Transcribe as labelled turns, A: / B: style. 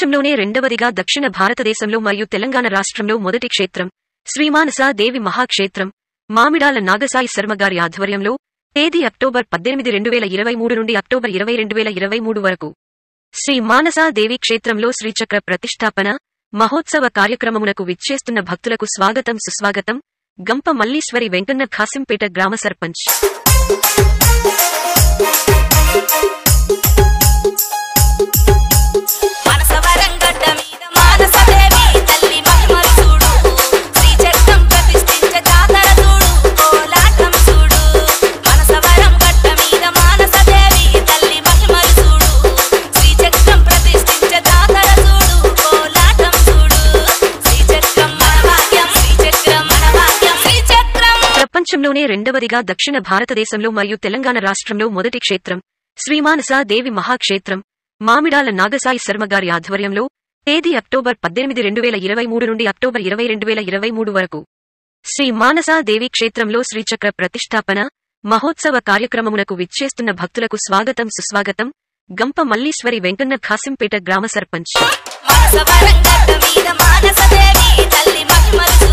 A: ప్రపంచంలోనే రెండవదిగా దక్షిణ భారతదేశంలో మరియు తెలంగాణ రాష్ట్రంలో మొదటి క్షేత్రం శ్రీమానస దేవి మహాక్షేత్రం మామిడాల నాగసాయి శర్మ గారి ఆధ్వర్యంలో తేదీ అక్టోబర్ పద్దెనిమిది రెండు వేల ఇరవై మూడు నుండి అక్టోబర్ ఇరవై రెండు వేల ఇరవై మూడు వరకు శ్రీ మానసా దేవి క్షేత్రంలో శ్రీచక్ర ప్రతిష్టాపన మహోత్సవ కార్యక్రమమునకు విచ్చేస్తున్న భక్తులకు స్వాగతం సుస్వాగతం గంప మల్లీశ్వరి వెంకన్న ఖాసింపేట గ్రామ సర్పంచ్
B: మనసవరం గడ్డ మీద మానసదేవి తల్లి మహిమలు చూడు శ్రీచక్రం ప్రతిష్ఠించే జాతర చూడు కోలాటం చూడు మనసవరం గడ్డ మీద మానసదేవి తల్లి మహిమలు చూడు శ్రీచక్రం ప్రతిష్ఠించే జాతర చూడు కోలాటం చూడు శ్రీచక్రం మన భాగ్యం శ్రీచక్రం మన భాగ్యం శ్రీచక్రం
A: ప్రపంచంలోనే రెండవదిగా దక్షిణ భారతదేశంలో మరియు తెలంగాణ రాష్ట్రంలో మొదటి క్షేత్రం శ్రీమానస దేవి మహాక్షేత్రం మామిడాల నాగసాయి శర్మ గారి ఆధ్వర్యంలో తేదీ అక్టోబర్ పద్దెనిమిది రెండు వేల ఇరవై మూడు నుండి అక్టోబర్ ఇరవై రెండు వేల ఇరవై మూడు వరకు శ్రీ మానసా దేవి క్షేత్రంలో శ్రీచక్ర ప్రతిష్టాపన మహోత్సవ కార్యక్రమమునకు విచ్చేస్తున్న భక్తులకు స్వాగతం సుస్వాగతం గంప మల్లీశ్వరి వెంకన్న ఖాసింపేట గ్రామ సర్పంచ్
B: మనసవరం గడ్డ మీద మానసదేవి తల్లి మహిమలు